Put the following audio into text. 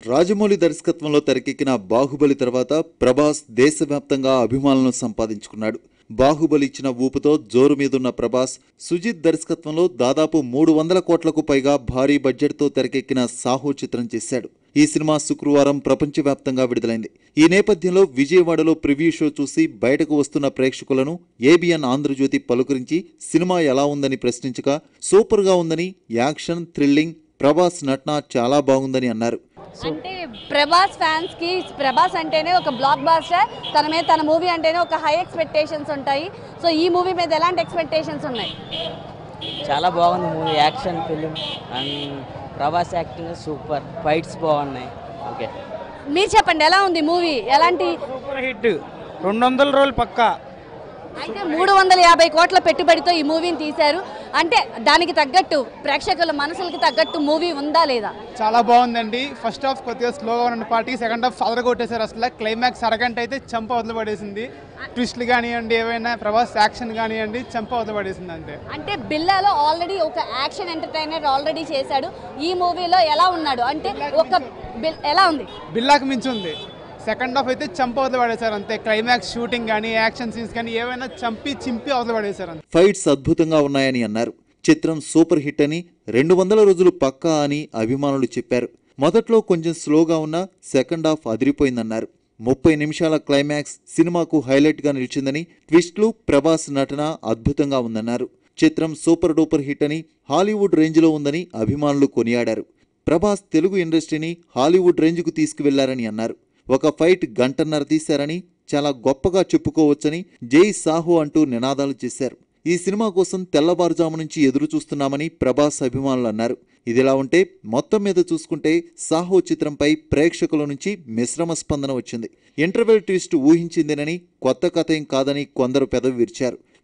రాజమౌళి దర్శకత్వంలో తెరకెక్కిన బాహుబలి తర్వాత ప్రభాస్ దేశవ్యాప్తంగా అభిమానులను సంపాదించుకున్నాడు బాహుబలి ఇచ్చిన ఊపుతో జోరు మీదున్న ప్రభాస్ సుజిత్ దర్శకత్వంలో దాదాపు మూడు వందల కోట్లకు పైగా భారీ బడ్జెట్తో తెరకెక్కిన సాహో చిత్రం చేశాడు ఈ సినిమా శుక్రవారం ప్రపంచవ్యాప్తంగా విడుదలైంది ఈ నేపథ్యంలో విజయవాడలో ప్రివ్యూ షో చూసి బయటకు వస్తున్న ప్రేక్షకులను ఏబిఎన్ ఆంధ్రజ్యోతి పలుకరించి సినిమా ఎలా ఉందని ప్రశ్నించగా సూపర్గా ఉందని యాక్షన్ థ్రిల్లింగ్ ప్రభాస్ నటన చాలా బాగుందని అన్నారు అంటే ప్రభాస్ ఫ్యాన్స్ కి ప్రభాస్ అంటేనే ఒక బ్లాక్ బాస్టర్ తన మీద తన మూవీ అంటేనే ఒక హై ఎక్స్పెక్టేషన్స్ ఉంటాయి సో ఈ మూవీ మీద ఎలాంటి ఎక్స్పెక్టేషన్స్ ఉన్నాయి చాలా బాగుంది movie action film and Prabhas acting super fights బాగున్నాయి ఓకే మీరు చెప్పండి ఎలా ఉంది మూవీ ఎలాంటి సూపర్ హిట్ రెండు వందల రోజులు పక్కా అయితే మూడు వందల యాభై కోట్ల పెట్టుబడితో ఈ మూవీని తీశారు అంటే దానికి తగ్గట్టు ప్రేక్షకుల మనసులకి తగ్గట్టు మూవీ ఉందా లేదా చాలా బాగుందండి ఫస్ట్ హాఫ్ కొద్దిగా స్లోగా ఉన్న పార్టీ సెకండ్ హాఫ్ సదర కొట్టేశారు అసలు క్లైమాక్స్ అరగంట అయితే చంప వదిలిపడేసింది ట్విస్ట్లు కానివ్వండి ఏవైనా ప్రభాస్ యాక్షన్ కానివ్వండి చంప వదిలిపడేసింది అంతే అంటే బిల్లాలో ఆల్రెడీ ఒక యాక్షన్ ఎంటర్టైనర్ ఆల్రెడీ చేశాడు ఈ మూవీలో ఎలా ఉన్నాడు అంటే ఒక బిల్ ఎలా ఉంది బిల్లాకి మించి ఉంది సెకండ్ హాఫ్ అయితే చంప వదిలిపడేశారు అంతే క్లైమాక్స్ షూటింగ్ కానీ యాక్షన్ సీన్స్ కానీ ఏవైనా చంపి చింపి వదిలిపడేశారు అంతే ఫైట్స్ అద్భుతంగా ఉన్నాయని అన్నారు చిత్రం సూపర్ హిట్ అని రెండు వందల రోజులు పక్కా అని అభిమానులు చెప్పారు మొదట్లో కొంచెం స్లోగా ఉన్న సెకండ్ హాఫ్ అదిరిపోయిందన్నారు ముప్పై నిమిషాల క్లైమాక్స్ సినిమాకు హైలైట్గా నిలిచిందని ట్విస్ట్లు ప్రభాస్ నటన అద్భుతంగా ఉందన్నారు చిత్రం సూపర్ డూపర్ హిట్ అని హాలీవుడ్ రేంజ్లో ఉందని అభిమానులు కొనియాడారు ప్రభాస్ తెలుగు ఇండస్ట్రీని హాలీవుడ్ రేంజ్కు తీసుకువెళ్లారని అన్నారు ఒక ఫైట్ గంటన్నర తీశారని చాలా గొప్పగా చెప్పుకోవచ్చని జై సాహో అంటూ నినాదాలు చేశారు ఈ సినిమా కోసం తెల్లవారుజాము నుంచి ఎదురు చూస్తున్నామని ప్రభాస్ అభిమానులు అన్నారు ఇదిలా ఉంటే మొత్తం మీద చూసుకుంటే సాహో చిత్రంపై ప్రేక్షకుల నుంచి మిశ్రమ స్పందన వచ్చింది ఇంటర్వెల్ ట్విస్ట్ ఊహించిందేనని కొత్త కథ ఏం కాదని కొందరు పెదవి విరిచారు